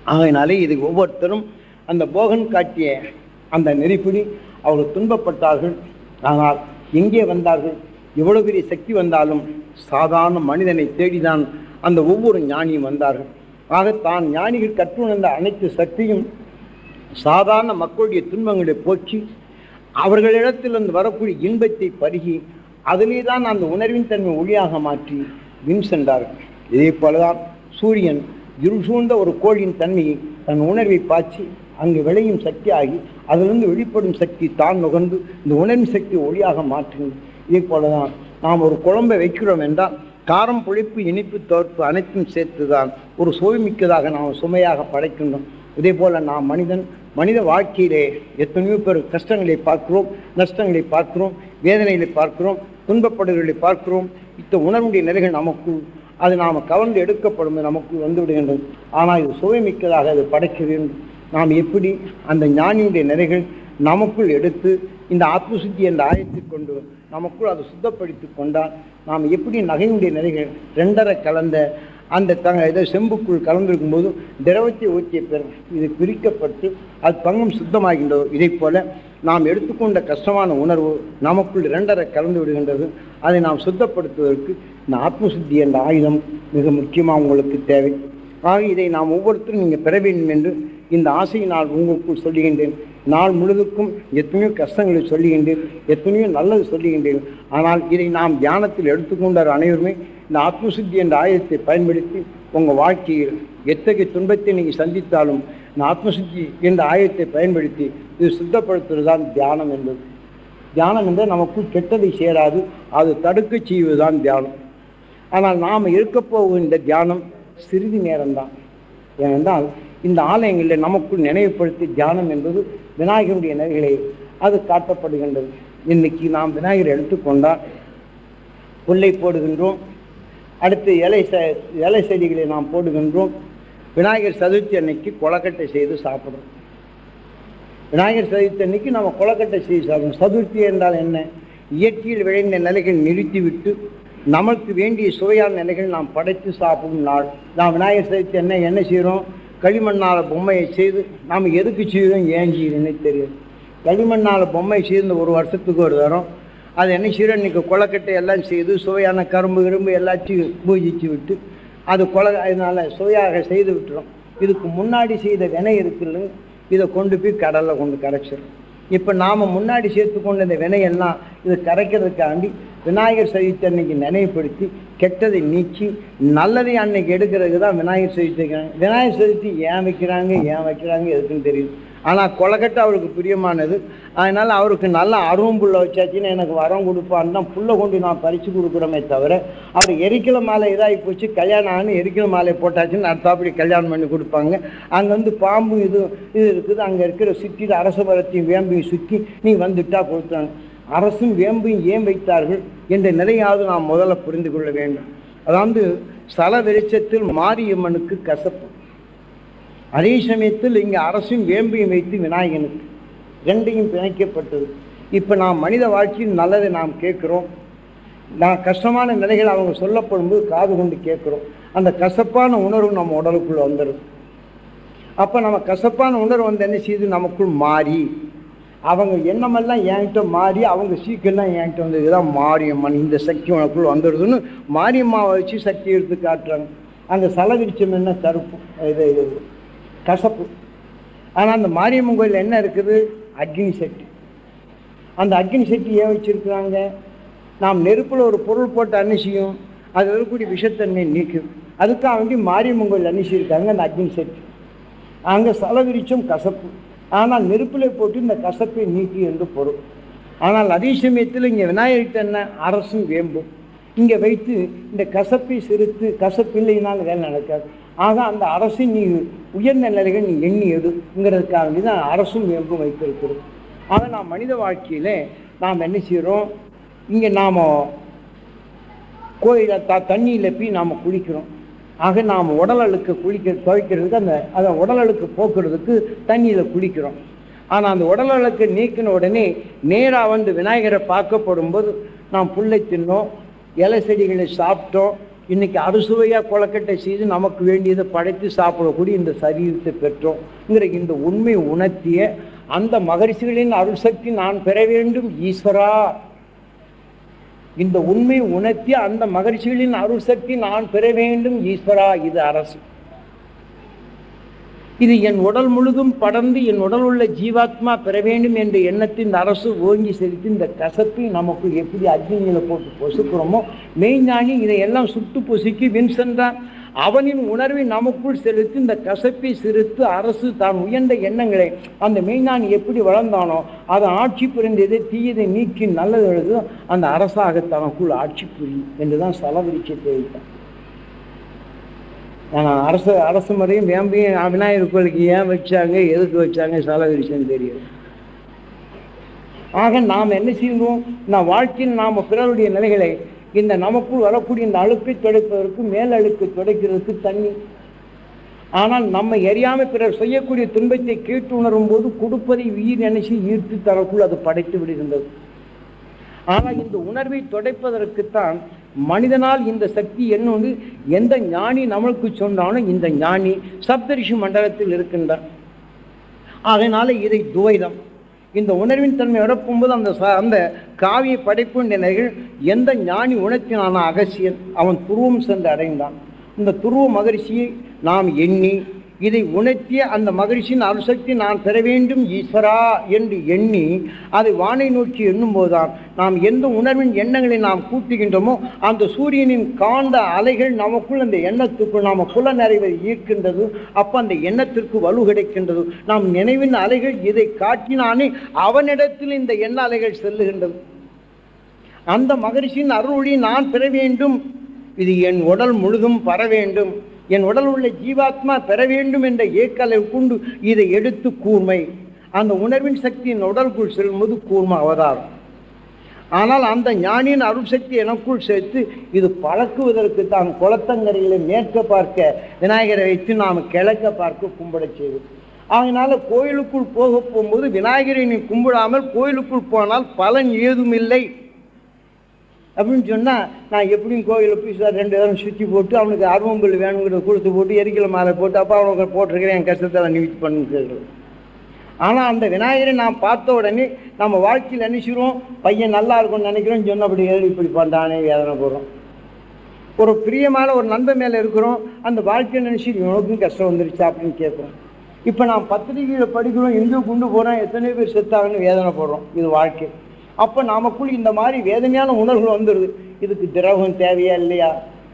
ஆகையினாலே இது ஒவ்வொருத்தரும் அந்த போகன் காட்டிய அந்த நெறிப்படி அவர்கள் துன்பப்பட்டார்கள் ஆனால் எங்கே வந்தார்கள் எவ்வளவு பெரிய சக்தி வந்தாலும் சாதாரண மனிதனை தேடிதான் அந்த ஒவ்வொரு ஞானியும் வந்தார்கள் ஆக தான் ஞானிகள் கற்றுணர்ந்த அனைத்து சக்தியும் சாதாரண மக்களுடைய துன்பங்களை போக்கி அவர்களிடத்திலிருந்து வரக்கூடிய இன்பத்தை பருகி அதிலே தான் அந்த உணர்வின் தன்மை ஒளியாக மாற்றி வின் சென்றார்கள் இதே போலதான் சூரியன் இருள் சூழ்ந்த ஒரு கோழியின் தன்மையை தன் உணர்வை பாய்ச்சி அங்கு விளையும் சக்தியாகி அதிலிருந்து வெளிப்படும் சக்தி தான் நுகர்ந்து இந்த உணர்வின் சக்தி ஒளியாக மாற்றுகிறது இதே போலதான் நாம் ஒரு குழம்பை வைக்கிறோம் என்றால் காரம் புளிப்பு இனிப்பு தோற்பு அனைத்தும் சேர்த்துதான் ஒரு சுவைமிக்கதாக நாம் சுமையாக படைக்கின்றோம் இதே போல நாம் மனிதன் மனித வாழ்க்கையிலே எத்தனையோ பேர் கஷ்டங்களை பார்க்கிறோம் நஷ்டங்களை பார்க்கிறோம் வேதனைகளை பார்க்கிறோம் துன்பப்படுகளை பார்க்கிறோம் இத்த உணர்வுடைய நிலைகள் நமக்குள் அது நாம் கவர்ந்து எடுக்கப்படும் நமக்குள் வந்து விடுகின்றது ஆனால் இது சுவைமிக்கதாக அது படைக்க வேண்டும் நாம் எப்படி அந்த ஞானியுடைய நிறைகள் நமக்குள் எடுத்து இந்த ஆத்மசுத்தி என்ற ஆயத்தை கொண்டு நமக்குள் அதை சுத்தப்படுத்தி கொண்டால் நாம் எப்படி நகையுடைய நிறைகள் ரெண்டரை கலந்த அந்த த இதை செம்புக்குள் கலந்திருக்கும் போது திரவத்தை ஊற்றிய பிறகு இது பிரிக்கப்பட்டு அது பங்கம் சுத்தமாகின்றதோ இதைப் போல நாம் எடுத்துக்கொண்ட கஷ்டமான உணர்வு நமக்குள் இரண்டரை கலந்து விடுகின்றது அதை நாம் சுத்தப்படுத்துவதற்கு இந்த ஆத்மசுத்தி என்ற ஆயுதம் மிக முக்கியமாக உங்களுக்கு தேவை ஆக இதை நாம் ஒவ்வொருத்தரும் நீங்கள் பெற வேண்டும் என்று இந்த ஆசையினால் உங்களுக்குள் சொல்லுகின்றேன் நாள் முழுதுக்கும் எத்தனையோ கஷ்டங்களை சொல்லுகின்றேன் எத்தனையோ நல்லது சொல்லுகின்றேன் ஆனால் இதை நாம் தியானத்தில் எடுத்துக்கொண்டார் அனைவருமே இந்த ஆத்மசுத்தி என்ற ஆயுதத்தை பயன்படுத்தி உங்கள் வாழ்க்கையில் எத்தகைய துன்பத்தை நீங்கள் சந்தித்தாலும் இந்த ஆத்மசுத்தி என்ற ஆயுதத்தை பயன்படுத்தி இது சுத்தப்படுத்துவது தான் தியானம் என்பது தியானம் என்பது நமக்குள் கெட்டதை சேராது அது தடுக்க செய்வதுதான் தியானம் ஆனால் நாம் இருக்க போகும் இந்த தியானம் சிறிது நேரம்தான் ஏனென்றால் இந்த ஆலயங்களில் நமக்குள் நினைவுபடுத்தி தியானம் என்பது விநாயகருடைய நிலைகளை அது காட்டப்படுகின்றது இன்னைக்கு நாம் விநாயகரை எடுத்துக்கொண்டால் புல்லை போடுகின்றோம் அடுத்து இலை ச இலை செடிகளை நாம் போடுகின்றோம் விநாயகர் சதுர்த்தி அன்னைக்கு கொலக்கட்டை செய்து சாப்பிடுறோம் விநாயகர் சதுர்த்தி அன்னைக்கு நம்ம கொலக்கட்டை செய்து சாப்பிடுறோம் சதுர்த்தி என்றால் என்ன இயற்கையில் விளைந்த நிலைகள் நிறுத்திவிட்டு நமக்கு வேண்டிய சுவையான நிலைகள் நாம் படைத்து சாப்பிடும் நாள் நாம் விநாயகர் சதுர்த்தி என்ன என்ன செய்கிறோம் களிமண்ணால் பொம்மையை செய்து நாம் எதுக்கு செய்கிறோம் ஏன் செய்யணும்னே தெரியும் களிமண்ணால் பொம்மை செய்து ஒரு வருஷத்துக்கு ஒரு தரம் அது என்ன செய்கிறோம் இன்றைக்கி கொலக்கட்டை எல்லாம் செய்து சுவையான கரும்பு கிரும்பு எல்லாத்தையும் பூஜிச்சு விட்டு அது கொலை அதனால் சுவையாக செய்து விட்டுறோம் இதுக்கு முன்னாடி செய்த வினை இருக்குல்ல இதை கொண்டு போய் கடலில் கொண்டு கரைச்சிடும் இப்போ நாம் முன்னாடி சேர்த்து கொண்ட இந்த வினையெல்லாம் இது கரைக்கிறதுக்காண்டி விநாயகர் சதுர்த்தி அன்னைக்கு நினைவுபடுத்தி கெட்டதை நீக்கி நல்லதை அன்னைக்கு எடுக்கிறதுக்கு தான் விநாயகர் சதுர்த்தி வைக்கிறாங்க விநாயகர் சதுர்த்தி ஏன் வைக்கிறாங்க ஏன் வைக்கிறாங்க எதுக்குன்னு தெரியும் ஆனால் கொலக்கட்டை அவருக்கு பிரியமானது அதனால் அவருக்கு நல்ல அருவம் புல்லை வச்சாச்சுன்னு எனக்கு வரம் கொடுப்பான்னு தான் புல்லை கொண்டு நான் பறித்து கொடுக்குறோமே தவிர அவர் எரிக்கல மாலை இதாகி போச்சு கல்யாணம் ஆகணும் எரிக்கல மாலை போட்டாச்சுன்னு அடுத்தாப்படி கல்யாணம் பண்ணி கொடுப்பாங்க அங்கே வந்து பாம்பு இது இது இருக்குது அங்கே இருக்கிற சுற்றி அரச மரத்தையும் வேம்பையும் சுற்றி நீ வந்துட்டா கொடுத்தாங்க அரசும் வேம்பையும் ஏன் வைத்தார்கள் என்ற நிலையாவது நாம் முதல்ல புரிந்து கொள்ள வேண்டும் அதாவது ஸ்தல வெளிச்சத்தில் மாரியம்மனுக்கு கசப்பு அதே சமயத்தில் இங்கே அரசும் வேம்பையும் வைத்து விநாயகனுக்கு ரெண்டையும் பிணைக்கப்பட்டது இப்போ நாம் மனித வாழ்க்கையில் நல்லதை நாம் கேட்குறோம் நான் கஷ்டமான நிலைகள் அவங்க சொல்லப்படும்போது காது கொண்டு கேட்குறோம் அந்த கசப்பான உணர்வு நம்ம உடலுக்குள்ள வந்துடும் அப்போ நம்ம கசப்பான உணர்வு வந்து என்ன செய்யுது நமக்குள் மாறி அவங்க எண்ணமெல்லாம் என்கிட்ட மாறி அவங்க சீக்கிரம் என்கிட்ட வந்து இதுதான் மாரியம்மன் இந்த சக்தி உனக்குள்ள வந்துடுதுன்னு மாரியம்மாவை வச்சு சக்தி எடுத்து காட்டுறாங்க அந்த சலவிரிச்சம் என்ன கருப்பு இது இது கசப்பு ஆனால் அந்த மாரியம்மன் கோயில் என்ன இருக்குது அக்னி சக்தி அந்த அக்னி சக்தி ஏன் வச்சிருக்கிறாங்க நாம் நெருப்பில் ஒரு பொருள் போட்டு அன்னிசியும் அது இருக்கக்கூடிய விஷத்தன்மை நீக்கும் அதுக்காக வேண்டி மாரியம்மன் கோயில் அன்னிச்சிருக்காங்க அந்த அக்னி சக்தி அங்கே சலவிரிச்சம் கசப்பு ஆனால் நெருப்பில் போட்டு இந்த கசப்பை நீக்கி என்று பொருள் ஆனால் அதே சமயத்தில் இங்கே விநாயகர்கிட்ட என்ன அரசும் வேம்பும் இங்கே வைத்து இந்த கசப்பை சிரித்து கசப்பில்லைனால் வேலை நடக்காது ஆக அந்த அரசின் நீ உயர்ந்த நிலைகள் நீ எண்ணி எடுங்கிறதுக்காக வேண்டி தான் அரசும் வேம்பும் வைத்திருக்கிறோம் ஆக நாம் மனித வாழ்க்கையில் நாம் என்ன செய்கிறோம் இங்கே நாம் கோயிலை த தண்ணியில் போய் நாம் குளிக்கிறோம் ஆக நாம் உடல் அழுக்கு குளிக்க துவைக்கிறதுக்கு அந்த அதை உடல் அழுக்கு போக்குறதுக்கு தண்ணியில் குளிக்கிறோம் ஆனால் அந்த உடல் அழுக்கு நீக்கின உடனே நேராக வந்து விநாயகரை பார்க்கப்படும் போது நாம் புல்லை தின்னோம் இலை செடிகளை சாப்பிட்டோம் இன்னைக்கு அறுசுவையாக கொலக்கட்டை செய்து நமக்கு வேண்டியதை படைத்து சாப்பிடக்கூடிய இந்த சரீரத்தை பெற்றோம்ங்கிற இந்த உண்மை உணர்த்திய அந்த மகரிஷிகளின் அருள் சக்தி நான் பெற வேண்டும் ஈஸ்வரா இந்த உண்மை உணர்த்தி அந்த மகரிஷிகளின் அருள் சக்தி நான் பெற வேண்டும் ஈஸ்வரா இது அரசு இது என் உடல் முழுதும் படர்ந்து என் உடல் உள்ள ஜீவாத்மா பெற வேண்டும் என்ற எண்ணத்தை இந்த அரசு ஓங்கி செலுத்தி இந்த கசப்பை நமக்கு எப்படி அக்னியில போட்டு பொசுக்கிறோமோ மெய்ஞானி இதையெல்லாம் சுட்டு பொசுக்கி வின்சென்றான் அவனின் உணர்வை நமக்குள் செலுத்தி இந்த கசப்பை சிறுத்து அரசு தான் உயர்ந்த எண்ணங்களை அந்த மெய்ஞானி எப்படி வளர்ந்தானோ அதை ஆட்சி புரிந்ததை தீயதை நீக்கி நல்லது எழுதோ அந்த அரசாக தனக்குள் ஆட்சி புரியும் என்றுதான் சலவிரிச்சத்தை வைத்தான் ஏன்னா அரசு அரசு முறையும் வேம்பையும் விநாயகர் கோயிலுக்கு ஏன் வச்சாங்க எதுக்கு வச்சாங்க சலவிரிச்சன்னு தெரியும் ஆக நாம் என்ன செய்யணும் நான் வாழ்க்கையில் நாம் பிறருடைய நிலைகளை இந்த நமக்குள் வரக்கூடிய இந்த அழுக்கை துடைப்பதற்கு மேல் அழுக்கை துடைக்கிறதுக்கு தண்ணி ஆனால் நம்ம எரியாம பிறர் செய்யக்கூடிய துன்பத்தை கேட்டு உணரும் போது கொடுப்பதை உயிர் நினைச்சு ஈர்த்து தனக்குள் அது படைத்து விடுகின்றது ஆனால் இந்த உணர்வை துடைப்பதற்குத்தான் மனிதனால் இந்த சக்தி என்னொன்று எந்த ஞானி நம்மளுக்கு சொன்னாலும் இந்த ஞானி சப்தரிஷி மண்டலத்தில் இருக்கின்றான் அதனால இதை துவைதம் இந்த உணர்வின் தன்மை உடப்பும்போது அந்த ச- அந்த காவிய படைப்பு நிலைகள் எந்த ஞானி உணர்த்தினான அகசியன் அவன் துருவம் சென்று அடைந்தான் இந்த துருவ மகரிஷியை நாம் எண்ணி இதை உணர்த்திய அந்த மகரிஷியின் அருசக்தி நான் பெற வேண்டும் ஈஸ்வரா என்று எண்ணி அதை வானை நோக்கி எண்ணும்போதுதான் நாம் எந்த உணர்வின் எண்ணங்களை நாம் கூட்டுகின்றோமோ அந்த சூரியனின் காந்த அலைகள் நமக்குள் அந்த எண்ணத்துக்குள் நாம் புல நிறைவை ஈர்க்கின்றது அப்போ அந்த எண்ணத்திற்கு வலு கிடைக்கின்றது நாம் நினைவின் அலைகள் இதை காட்டினானே அவனிடத்தில் இந்த எண்ண அலைகள் செல்லுகின்றது அந்த மகரிஷியின் அருளொளி நான் பெற வேண்டும் இது என் உடல் முழுதும் பர வேண்டும் என் உடல் உள்ள ஜீவாத்மா பெற வேண்டும் என்ற ஏக்கலை கொண்டு இதை எடுத்து கூர்மை அந்த உணர்வின் சக்தி என் உடலுக்குள் செல்லும்போது கூர்ம அவதாரம் ஆனால் அந்த ஞானியின் அருள் சக்தி எனக்குள் சேர்த்து இது பழக்குவதற்கு தான் குளத்தங்கரையில் மேற்க பார்க்க விநாயகரை வைத்து நாம் கிழக்க பார்க்க கும்பிடச் செய்வது அதனால கோயிலுக்குள் போக போகும்போது விநாயகரை நீ கும்பிடாமல் கோயிலுக்குள் போனால் பலன் ஏதுமில்லை அப்படின்னு சொன்னால் நான் எப்படியும் கோயிலில் போய் சார் ரெண்டு தரம் சுற்றி போட்டு அவனுக்கு அருவம்புல் வேணுங்கிறத கொடுத்து போட்டு எரிக்கல மாலை போட்டு அப்போ அவனுக்கு போட்டிருக்கிறேன் என் கஷ்டத்தை நிவர்த்தி பண்ணுன்னு கேட்குறது ஆனால் அந்த விநாயகரை நாம் பார்த்த உடனே நம்ம வாழ்க்கையில் நினைச்சிருவோம் பையன் நல்லா இருக்கும்னு நினைக்கிறோம் சொன்னபடி ஏழு இப்படி பண்ணுறானே வேதனை போடுறோம் ஒரு பிரியமான ஒரு நண்பன் மேலே இருக்கிறோம் அந்த வாழ்க்கையை நினைச்சு இவனுக்கும் கஷ்டம் வந்துருச்சா அப்படின்னு கேட்குறோம் இப்போ நாம் பத்திரிகையில் படிக்கிறோம் எங்கேயோ கொண்டு போகிறோம் எத்தனை பேர் செத்தாங்கன்னு வேதனை போடுறோம் இது வாழ்க்கை அப்போ நாமக்குள் இந்த மாதிரி வேதனையான உணர்வுகள் வந்துடுது இதுக்கு திரவம் தேவையா இல்லையா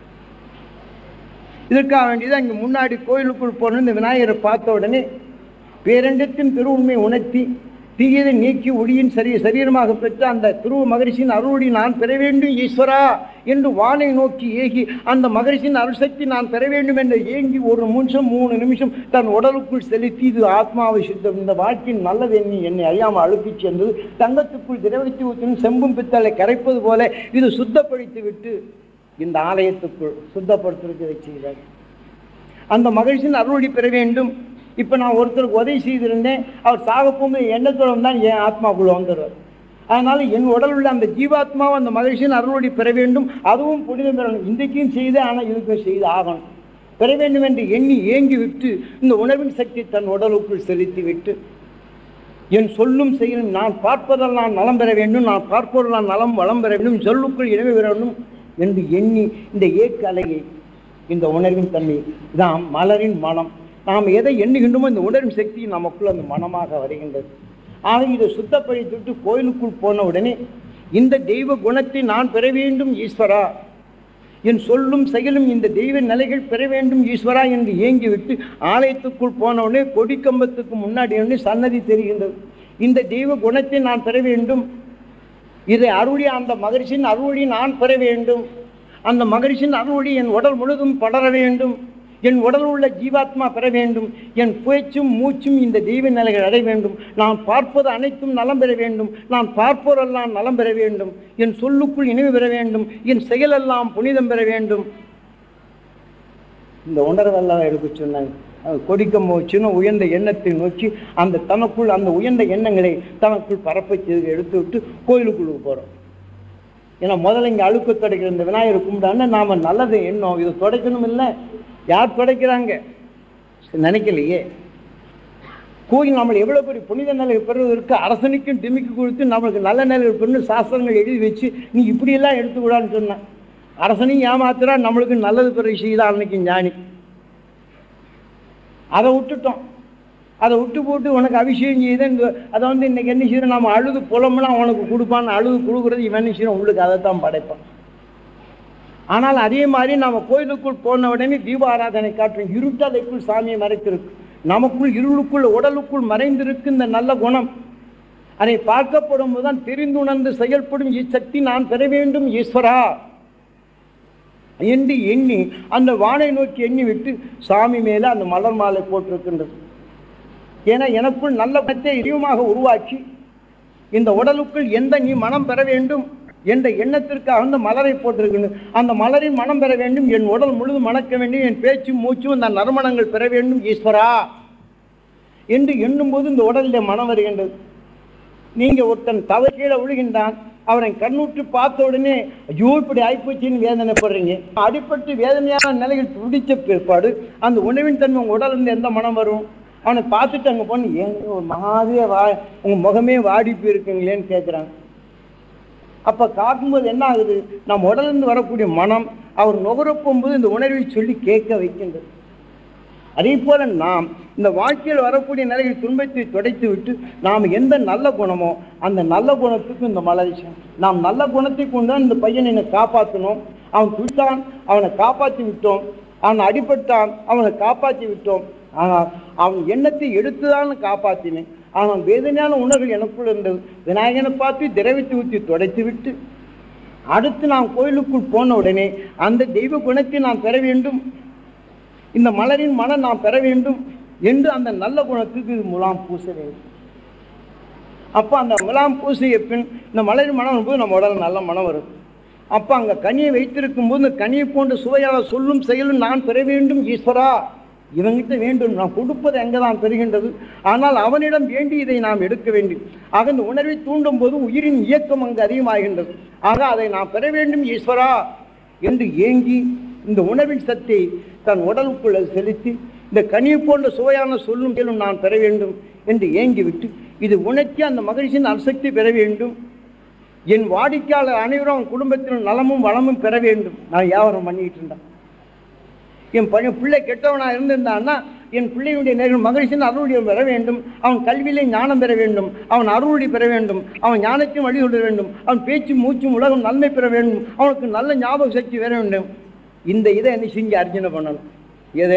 இதற்காக வேண்டியதான் இங்கே முன்னாடி கோயிலுக்குள் போன இந்த விநாயகரை பார்த்த உடனே பேரண்டத்தின் திருவுண்மை உணர்த்தி தீயதை நீக்கி ஒளியின் சரி சரீரமாக பெற்ற அந்த துருவ மகரிஷியின் அருளொளி நான் பெற வேண்டும் ஈஸ்வரா என்று வானை நோக்கி ஏகி அந்த மகரிஷியின் அருள்சக்தி நான் பெற வேண்டும் என்று ஏங்கி ஒரு நிமிஷம் மூணு நிமிஷம் தன் உடலுக்குள் செலுத்தி இது ஆத்மாவை சுத்தம் இந்த வாழ்க்கையின் நல்லது எண்ணி என்னை அறியாமல் அழுத்திச் சென்றது தங்கத்துக்குள் திரவத்தி ஊற்றினும் செம்பும் பித்தளை கரைப்பது போல இது சுத்தப்படுத்தி விட்டு இந்த ஆலயத்துக்குள் சுத்தப்படுத்துவதற்கு இதை செய்தார் அந்த மகிழ்ச்சியின் அருளொளி பெற வேண்டும் இப்போ நான் ஒருத்தருக்கு உதவி செய்திருந்தேன் அவர் சாக போகும்போது எண்ணத்தோடு தான் என் ஆத்மாக்குள்ள வந்துடுவார் அதனால என் உடல் உள்ள அந்த ஜீவாத்மாவை அந்த மகிழ்ச்சியின் அருளொளி பெற வேண்டும் அதுவும் புனிதம் பெறணும் இன்றைக்கும் செய்து ஆனால் இதுக்கும் செய்து ஆகணும் பெற வேண்டும் என்று எண்ணி ஏங்கி விட்டு இந்த உணர்வின் சக்தி தன் உடலுக்குள் செலுத்தி விட்டு என் சொல்லும் செயலும் நான் பார்ப்பதெல்லாம் நலம் பெற வேண்டும் நான் பார்ப்பதெல்லாம் நலம் வளம் பெற வேண்டும் சொல்லுக்குள் இணைவு பெற வேண்டும் என்று எண்ணி இந்த ஏக்க அலையை இந்த உணர்வின் தன்மை இதான் மலரின் மனம் நாம் எதை எண்ணுகின்றோமோ இந்த உணர்வின் சக்தி நமக்குள் அந்த மனமாக வருகின்றது ஆக இதை சுத்தப்படுத்திவிட்டு கோயிலுக்குள் போன உடனே இந்த தெய்வ குணத்தை நான் பெற வேண்டும் ஈஸ்வரா என் சொல்லும் செயலும் இந்த தெய்வ நிலைகள் பெற வேண்டும் ஈஸ்வரா என்று ஏங்கிவிட்டு ஆலயத்துக்குள் போன உடனே கொடிக்கம்பத்துக்கு முன்னாடி உடனே சன்னதி தெரிகின்றது இந்த தெய்வ குணத்தை நான் பெற வேண்டும் இதை அருளி அந்த மகரிஷின் அருளி நான் பெற வேண்டும் அந்த மகரிஷின் அருளி என் உடல் முழுதும் படர வேண்டும் என் உடல் உள்ள ஜீவாத்மா பெற வேண்டும் என் பேச்சும் மூச்சும் இந்த தெய்வ நிலைகள் அடைய வேண்டும் நான் பார்ப்பது அனைத்தும் நலம் பெற வேண்டும் நான் பார்ப்போரெல்லாம் நலம் பெற வேண்டும் என் சொல்லுக்குள் இணைவு பெற வேண்டும் என் செயலெல்லாம் புனிதம் பெற வேண்டும் இந்த உணர்வெல்லாம் எடுக்க சொன்னாங்க அது கொடிக்கம் வச்சுன்னு உயர்ந்த எண்ணத்தை நோக்கி அந்த தனக்குள் அந்த உயர்ந்த எண்ணங்களை தனக்குள் பரப்ப செய்து எடுத்து விட்டு கோயிலுக்குள்ளுக்கு போகிறோம் ஏன்னா முதல்ல இங்கே அழுக்கு துடைக்கிற இந்த விநாயகர் கும்பிடான்னு நாம நல்லது எண்ணம் இது துடைக்கணும் இல்லை யார் துடைக்கிறாங்க நினைக்கலையே கோயில் நம்மளை எவ்வளோ பெரிய புனித நிலை பெறுவதற்கு அரசனுக்கும் டிமிக்கு கொடுத்து நம்மளுக்கு நல்ல நிலை பெண்ணு சாஸ்திரங்கள் எழுதி வச்சு நீ இப்படியெல்லாம் எடுத்துக்கூடான்னு சொன்னேன் அரசனையும் ஏமாத்துறா நம்மளுக்கு நல்லது பெற செய்தான் அன்னைக்கு ஞானி அதை விட்டுட்டோம் அதை விட்டு போட்டு உனக்கு அபிஷேகம் செய்து இந்த அதை வந்து இன்னைக்கு என்ன செய்யணும் நம்ம அழுது புலம்புனா அவனுக்கு கொடுப்பான்னு அழுது கொடுக்குறது இவன் என்ன செய்யணும் உங்களுக்கு அதை தான் படைப்பான் ஆனால் அதே மாதிரி நம்ம கோயிலுக்குள் போன உடனே தீப ஆராதனை காட்டும் இருட்டலைக்குள் சாமியை மறைத்திருக்கு நமக்குள் இருளுக்குள் உடலுக்குள் மறைந்திருக்கு இந்த நல்ல குணம் அதை பார்க்கப்படும் போதுதான் தெரிந்துணர்ந்து செயல்படும் இச்சக்தி நான் பெற வேண்டும் ஈஸ்வரா என்று எண்ணி அந்த வானை நோக்கி எண்ணி விட்டு சாமி மேலே அந்த மலர் மாலை போட்டிருக்கின்றது ஏன்னா எனக்குள் நல்ல குணத்தை இழிவுமாக உருவாக்கி இந்த உடலுக்குள் எந்த நீ மனம் பெற வேண்டும் என்ற எண்ணத்திற்காக அந்த மலரை போட்டிருக்கணும் அந்த மலரின் மனம் பெற வேண்டும் என் உடல் முழுதும் மணக்க வேண்டும் என் பேச்சும் மூச்சும் இந்த நறுமணங்கள் பெற வேண்டும் ஈஸ்வரா என்று எண்ணும்போது இந்த உடலிலே மனம் வருகின்றது நீங்க ஒருத்தன் தவறு கீழே விழுகின்றான் அவனை கண்ணுற்று பார்த்த உடனே ஐயோ இப்படி ஆயிப்போச்சின்னு வேதனைப்படுறீங்க அடிப்பட்டு வேதனையான நிலையில் துடிச்ச பிற்பாடு அந்த உணவின் தன்மை உங்க உடல்ல இருந்து எந்த மனம் வரும் அவனை பார்த்துட்டு அங்கே போன ஏங்க ஒரு மாதிரியா வா உங்க முகமே வாடி போயிருக்குங்களேன்னு கேட்குறாங்க அப்போ காக்கும்போது என்ன ஆகுது நம்ம உடலிருந்து வரக்கூடிய மனம் அவர் நுகரப் போகும்போது இந்த உணர்வை சொல்லி கேட்க வைக்கின்றது அதே போல நாம் இந்த வாழ்க்கையில் வரக்கூடிய நிலையில் துன்பத்தை துடைத்து விட்டு நாம் எந்த நல்ல குணமோ அந்த நல்ல குணத்துக்கு இந்த மலரை செய்~ நாம் நல்ல குணத்தை கொண்டு தான் இந்த பையனை என்னை காப்பாற்றணும் அவன் துட்டான் அவனை காப்பாற்றி விட்டோம் அவன் அடிபட்டான் அவனை காப்பாற்றி விட்டோம் ஆனால் அவன் எண்ணத்தை எடுத்துதான் காப்பாற்றினேன் ஆனால் வேதனையான உணர்வு எனக்குள் இருந்தது விநாயகனை பார்த்து திரவித்து ஊற்றி துடைத்து விட்டு அடுத்து நாம் கோயிலுக்குள் போன உடனே அந்த தெய்வ குணத்தை நான் பெற வேண்டும் இந்த மலரின் மனம் நாம் பெற வேண்டும் என்று அந்த நல்ல குணத்துக்கு முலாம் பூச வேண்டும் அப்போ அந்த முலாம் பூசிய பின் இந்த மலரின் மனம் போது நம்ம உடல் நல்ல மனம் வரும் அப்போ அங்கே கனியை வைத்திருக்கும் போது இந்த கனியை போன்ற சுவையாக சொல்லும் செயலும் நான் பெற வேண்டும் ஈஸ்வரா இவங்கிட்ட வேண்டும் நான் கொடுப்பது எங்கே தான் பெறுகின்றது ஆனால் அவனிடம் வேண்டி இதை நாம் எடுக்க வேண்டும் ஆக இந்த உணர்வை தூண்டும் போது உயிரின் இயக்கம் அங்கு அதிகமாகின்றது ஆக அதை நான் பெற வேண்டும் ஈஸ்வரா என்று ஏங்கி இந்த உணவின் சத்தை தன் உடலுக்குள்ள செலுத்தி இந்த கனியை போன்ற சுவையான சொல்லும் கேளும் நான் பெற வேண்டும் என்று ஏங்கிவிட்டு இது உணர்த்தி அந்த மகிழ்ச்சியின் அசக்தி பெற வேண்டும் என் வாடிக்கையாளர் அனைவரும் அவன் குடும்பத்தின் நலமும் வளமும் பெற வேண்டும் நான் வியாபாரம் பண்ணிக்கிட்டு இருந்தேன் என் பையன் பிள்ளை கெட்டவனா இருந்திருந்தான்னா என் பிள்ளையுடைய நேரில் மகிழ்ச்சியின் அருளுடைய பெற வேண்டும் அவன் கல்வியிலே ஞானம் பெற வேண்டும் அவன் அருளுடைய பெற வேண்டும் அவன் ஞானத்தையும் வழிகொள்ள வேண்டும் அவன் பேச்சும் மூச்சும் உலகம் நன்மை பெற வேண்டும் அவனுக்கு நல்ல ஞாபக சக்தி பெற வேண்டும் இந்த இதை என்ன செஞ்சு அர்ஜனை பண்ணணும் எதை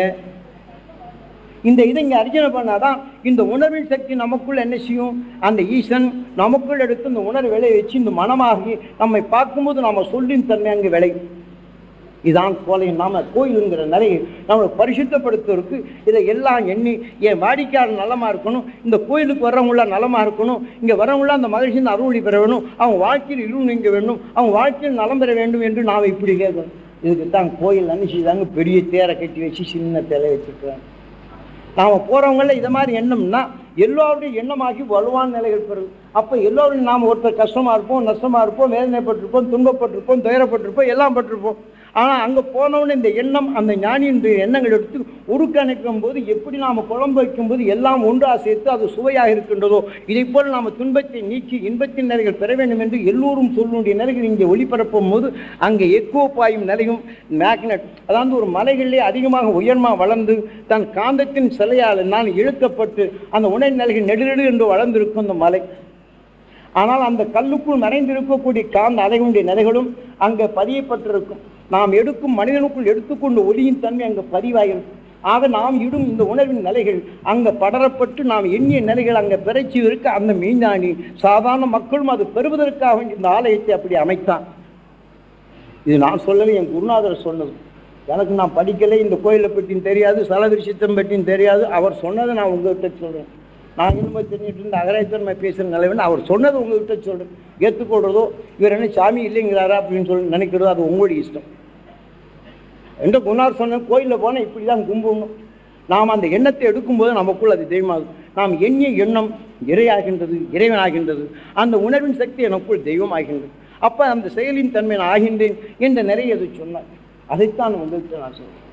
இந்த இதை இங்கே அர்ஜனை பண்ணாதான் இந்த உணர்வின் சக்தி நமக்குள் என்ன செய்யும் அந்த ஈசன் நமக்குள் எடுத்து இந்த உணர்வு விளைய வச்சு இந்த மனமாகி நம்மை பார்க்கும்போது நம்ம சொல்லின் தன்மை அங்கு விளையும் இதான் கோலை நாம கோயிலுங்கிற நிலையை நம்மளை பரிசுத்தப்படுத்துவதற்கு இதை எல்லாம் எண்ணி என் வாடிக்கையாளர் நலமா இருக்கணும் இந்த கோயிலுக்கு வர்றவங்களாம் நலமா இருக்கணும் இங்க வர்றவங்களாம் அந்த மகிழ்ச்சியின் அருளி பெற வேணும் அவங்க வாழ்க்கையில் இருள் நீங்க வேண்டும் அவங்க வாழ்க்கையில் நலம் பெற வேண்டும் என்று நாம் இப்படி கேட்கணும் இதுக்கு தான் கோயில் அனுப்பிச்சுதாங்க பெரிய தேரை கட்டி வச்சு சின்ன தேலை வச்சுருக்காங்க நாம் போகிறவங்கள இதை மாதிரி எண்ணம்னா எல்லோருடைய எண்ணமாகி வலுவான நிலைகள் பெறுது அப்போ எல்லோரும் நாம் ஒருத்தர் கஷ்டமாக இருப்போம் நஷ்டமாக இருப்போம் வேதனைப்பட்டிருப்போம் துன்பப்பட்டிருப்போம் துயரப்பட்டிருப்போம் எல்லாம் பட்டிருப்போம் ஆனால் அங்கே போனவொடனே இந்த எண்ணம் அந்த ஞானியினுடைய எண்ணங்கள் எடுத்து உருக்கணைக்கும் போது எப்படி நாம் குழம்பு வைக்கும்போது எல்லாம் ஒன்றா சேர்த்து அது சுவையாக இருக்கின்றதோ இதை போல் நாம் துன்பத்தை நீக்கி இன்பத்தின் நிலைகள் பெற வேண்டும் என்று எல்லோரும் சொல்லுடைய நிலைகள் இங்கே ஒளிபரப்பும் போது அங்கே எக்கோ பாயும் நிலையும் மேக்னெட் அதாவது ஒரு மலைகளிலே அதிகமாக உயர்மாக வளர்ந்து தன் காந்தத்தின் சிலையால் நான் இழுக்கப்பட்டு அந்த உணை நிலைகள் நெடுநெடு என்று வளர்ந்திருக்கும் அந்த மலை ஆனால் அந்த கல்லுக்குள் மறைந்திருக்கக்கூடிய காந்த அலைகளுடைய நிலைகளும் அங்கே பதியப்பட்டிருக்கும் நாம் எடுக்கும் மனிதனுக்குள் எடுத்துக்கொண்ட ஒளியின் தன்மை அங்கே பதிவாகிறது ஆக நாம் இடும் இந்த உணர்வின் நிலைகள் அங்கே படரப்பட்டு நாம் எண்ணிய நிலைகள் அங்கே பிறச்சி இருக்க அந்த மீஞ்ஞானி சாதாரண மக்களும் அது பெறுவதற்காக இந்த ஆலயத்தை அப்படி அமைத்தான் இது நான் சொல்லலை என் குருநாதர் சொன்னது எனக்கு நான் படிக்கலை இந்த கோயிலை பற்றியும் தெரியாது சலவிரி சித்தம் பற்றியும் தெரியாது அவர் சொன்னதை நான் உங்கள்கிட்ட சொல்கிறேன் நான் என்னமோ தெரிஞ்சுட்டு இருந்த அகராய்த்தன்மை பேசுகிற நிலைவன் அவர் சொன்னது உங்கள்கிட்ட சொல்கிறேன் ஏற்றுக்கொள்றதோ இவர் என்ன சாமி இல்லைங்கிறாரா அப்படின்னு சொல்லி நினைக்கிறதோ அது உங்களுடைய இஷ்டம் என்ற குருநாதர் சொன்ன கோயிலில் போனால் இப்படி தான் கும்பிடணும் நாம் அந்த எண்ணத்தை எடுக்கும்போது நமக்குள் அது தெய்வமாகும் நாம் எண்ணிய எண்ணம் இறையாகின்றது இறைவனாகின்றது அந்த உணர்வின் சக்தி எனக்குள் தெய்வமாகின்றது அப்ப அந்த செயலின் தன்மை நான் ஆகின்றேன் என்ற நிறைய அதை சொன்னார் அதைத்தான் உங்களுக்கு நான் சொல்றேன்